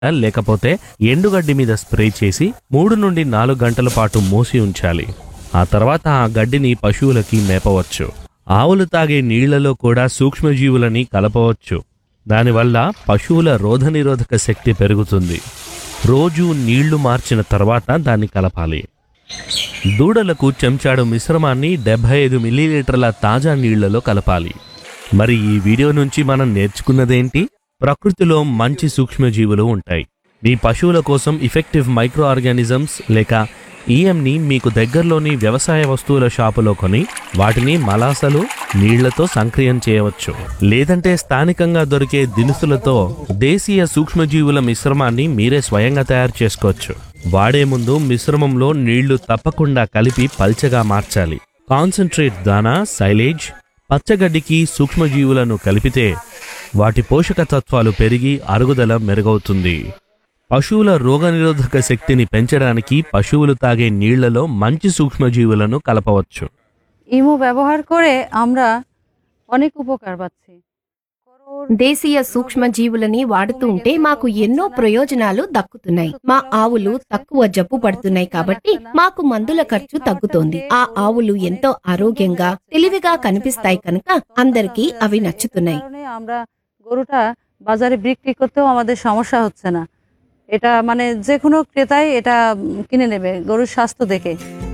లేకపోతే ఎండుగడ్డి మీద స్ప్రే చేసి మూడు నుండి నాలుగు గంటల పాటు మూసి ఉంచాలి ఆ తర్వాత ఆ గడ్డిని పశువులకి మేపవచ్చు ఆవులు తాగే నీళ్లలో కూడా సూక్ష్మజీవులని కలపవచ్చు దానివల్ల పశువుల రోధనిరోధక శక్తి పెరుగుతుంది రోజు నీళ్లు మార్చిన తర్వాత దాన్ని కలపాలి దూడలకు చెంచాడు మిశ్రమాన్ని డెబ్బై ఐదు మిల్లీలీటర్ల తాజా నీళ్లలో కలపాలి మరి ఈ వీడియో నుంచి మనం నేర్చుకున్నదేంటి ప్రకృతిలో మంచి సూక్ష్మజీవులు ఉంటాయి మీ పశువుల కోసం ఇఫెక్టివ్ మైక్రో ఆర్గానిజమ్స్ లేక ఈఎంని మీకు దగ్గరలోని వ్యవసాయ వస్తువుల షాపులో కొని వాటిని మలాసలు నీళ్లతో సంక్రియం చేయవచ్చు లేదంటే స్థానికంగా దొరికే దినుసులతో దేశీయ సూక్ష్మజీవుల మిశ్రమాన్ని మీరే స్వయంగా తయారు చేసుకోవచ్చు వాడే ముందు మిశ్రమంలో నీళ్లు తప్పకుండా కలిపి పల్చగా మార్చాలి కాన్సన్ట్రేట్ దానా సైలేజ్ పచ్చగడ్డికి సూక్ష్మజీవులను కలిపితే వాటి పోషక తత్వాలు పెరిగి అరుగుదల మెరుగవుతుంది పశువుల రోగనిరోధక శక్తిని పెంచడానికి పశువులు తాగే నీళ్లలో మంచి సూక్ష్మజీవులను కలపవచ్చు ইমো ব্যবহার করে আমরা অনেক উপকার পাচ্ছি దేశీయ సూక్ష్మ జీవులని వాడుతూ ఉంటే మాకు ఎన్నో ప్రయోజనాలు దక్కుతున్నాయి మా ఆవులు తక్కువ జబ్బు పడుతున్నాయి కాబట్టి మాకు మందుల ఖర్చు తగ్గుతోంది ఆ ఆవులు ఎంతో ఆరోగ్యంగా తెలివిగా కనిపిస్తాయి కనుక అందరికీ అవి నచ్చుతున్నాయి কারণে আমরা গরুটা বাজারে বিক্রি করতেও আমাদের সমস্যা হচ্ছে না এটা মানে যে কোনো ক্রেতাই এটা উম, কিনে নেবে গরুর স্বাস্থ্য দেখে